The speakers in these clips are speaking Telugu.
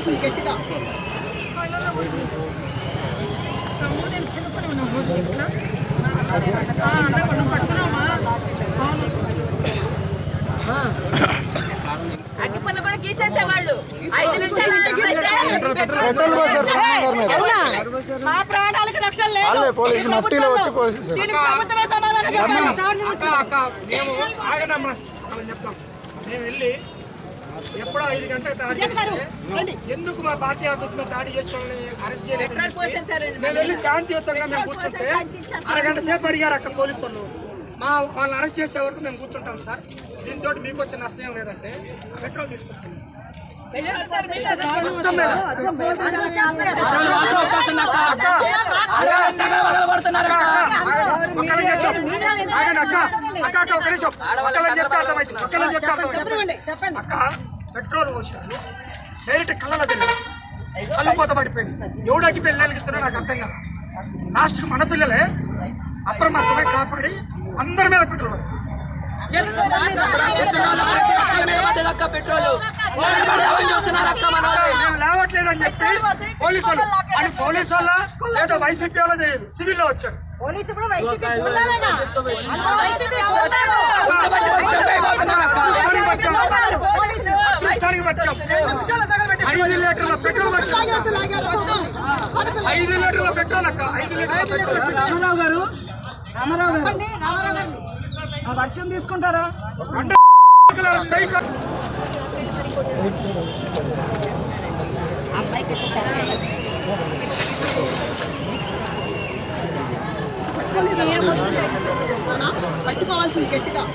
కావాల్సింది గట్టిగా అగ్గిపుల్ల కూడా గీసేసేవాళ్ళు ఐదు నిమిషాలు ఆగిపోతే పెట్రోల్ పోసారు ప్రధాని గారి మీద. అవునా? మా ప్రాణాలకు రక్షణ లేదు వాళ్ళే పోలీసులు ఈ మట్టిలో ప్రభుత్వంలో. వచ్చి పోలీసులు. దీనికి ప్రభుత్వమే సమాధానం చెప్పాలి అక్క అక్క మేము ఆగడమ్మా అలా చెప్తాం మేము వెళ్ళి ఎప్పుడో ఐదు గంటలకు దాడి చేస్తే ఎందుకు మా పార్టీ ఆఫీస్ మీద దాడి చేసిన వాళ్ళని అరెస్ట్ పెట్రోల్ పోసేసారు చేయలేదు మేము వెళ్ళి శాంతియుతంగా మేము కూర్చుంటే అరగంట సేపు అడిగారు అక్క పోలీసు వాళ్ళు మా వాళ్ళని అరెస్ట్ చేసే వరకు మేము కూర్చుంటాం సార్ దీంతో మీకు వచ్చే నష్టం ఏం లేదంటే పెట్రోల్ తీసుకొచ్చింది మొత్తం మీద. అందులో చేస్తారు. ఒక్కళ్ళని చెప్తాం. ఆగండి అక్క. అక్క, అక్క, ఒక్క నిమిషం. ఒక్కళ్ళని చెప్తే అర్థమవుతుంది. ఒక్కళ్ళని చెప్తే అర్థమవుతుంది. చెప్పండి చెప్పండి అక్క పెట్రోల్ పోసారు డైరెక్ట్ కళ్ళలో తెలియదు కళ్ళు పోత పడిపోయింది ఎవడకి పిల్లలకి ఇస్తున్నా నాకు అర్థం కాదు లాస్ట్కి మన పిల్లలే అప్రమత్తమే కాపాడి అందరి మీద పెట్రోల్ పడింది. మేము లేవట్లేదని చెప్పి పోలీసు వాళ్ళు అని పోలీసు వాళ్ళ లేదా వైసీపీ వాళ్ళ తెలియదు సివిల్లో వచ్చారు పోలీసు ఇప్పుడు వైసీపీ ఉండాలేగా అందులో వైసీపీ ఎవరున్నారు? పోలీసు కృష్ణానికి వచ్చాం ఐదు లీటర్ల పెట్రోల్ వచ్చాం లాగారు, లాగారు. ఆడపిల్ల. ఐదు లీటర్ల పెట్రోల్ అక్క ఐదు లీటర్ల పెట్రోల్ రామారావు గారు రామారావు గారు చెప్పండి, రామారావు గారు. ఆ వర్షం తీసుకుంటారా స్ట్రైక్ అవునా? పట్టుకోవాల్సింది గట్టిగా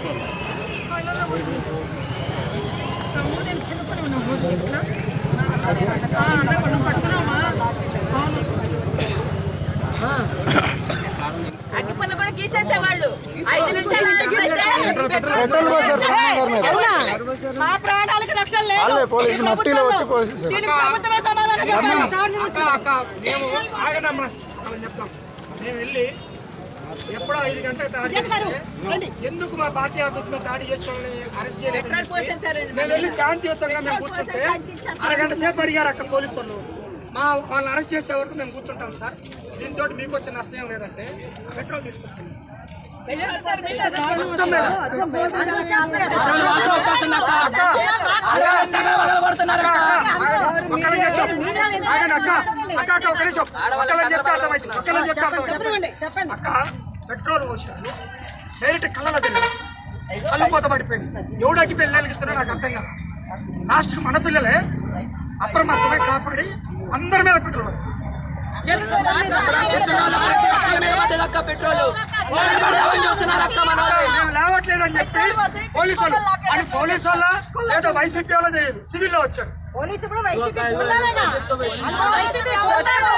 అగ్గిపుల్ల కూడా గీసేసేవాళ్ళు ఐదు నిమిషాలు ఆగిపోతే పెట్రోల్ పోసారు ప్రధాని గారి మీద. అవునా? మా ప్రాణాలకు రక్షణ లేదు వాళ్ళే పోలీసులు ఈ మట్టిలో వచ్చి ప్రభుత్వంలో. పోలీసులు. దీనికి ప్రభుత్వమే సమాధానం చెప్పాలి అక్క అక్క మేము ఆగడమ్మా అలా చెప్తాం మేము వెళ్ళి ఎప్పుడో ఐదు గంటలకు దాడి చేస్తే ఎందుకు మా పార్టీ ఆఫీస్ మీద దాడి చేసిన వాళ్ళని అరెస్ట్ పెట్రోల్ చేయలేదు పోసేసారు మేము వెళ్ళి శాంతియుతంగా మేము కూర్చుంటే అరగంట సేపు అడిగారు అక్క పోలీసు వాళ్ళు మా వాళ్ళని అరెస్ట్ చేసే వరకు మేము కూర్చుంటాం సార్ దీంతో మీకు వచ్చే నష్టం ఏం లేదంటే పెట్రోల్ తీసుకొచ్చింది మొత్తం మీద. అందులో చేస్తారు. ఒక్కళ్ళని చెప్తాం. ఆగండి అక్క. అక్క, అక్క, ఒక్క నిమిషం. ఒక్కళ్ళని చెప్తే అర్థమవుతుంది. ఒక్కళ్ళని చెప్తే అర్థమవుతుంది. చెప్పండి చెప్పండి అక్క పెట్రోల్ పోసారు డైరెక్ట్ కళ్ళలో తెలియదు కళ్ళు పోత పడిపోయింది ఎవడకి పిల్లలకి ఇస్తున్నా నాకు అర్థం కాదు లాస్ట్కి మన పిల్లలే అప్రమత్తమే కాపాడి అందరి మీద పెట్రోల్ పడింది. మేము లేవట్లేదని చెప్పి పోలీసు వాళ్ళు అని పోలీసు వాళ్ళ లేదా వైసీపీ వాళ్ళ తెలియదు సివిల్లో వచ్చారు పోలీసు ఇప్పుడు వైసీపీ ఉండాలేగా అందులో వైసీపీ ఎవరున్నారు?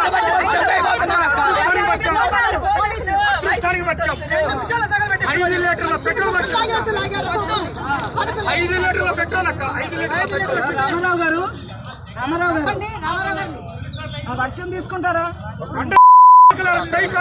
పోలీసు కృష్ణానికి వచ్చాం ఐదు లీటర్ల పెట్రోల్ వచ్చాం లాగారు, లాగారు. ఆడపిల్ల. ఐదు లీటర్ల పెట్రోల్ అక్క ఐదు లీటర్ల పెట్రోల్ రామారావు గారు రామారావు గారు చెప్పండి, రామారావు గారు. ఆ వర్షం తీసుకుంటారా స్ట్రైక్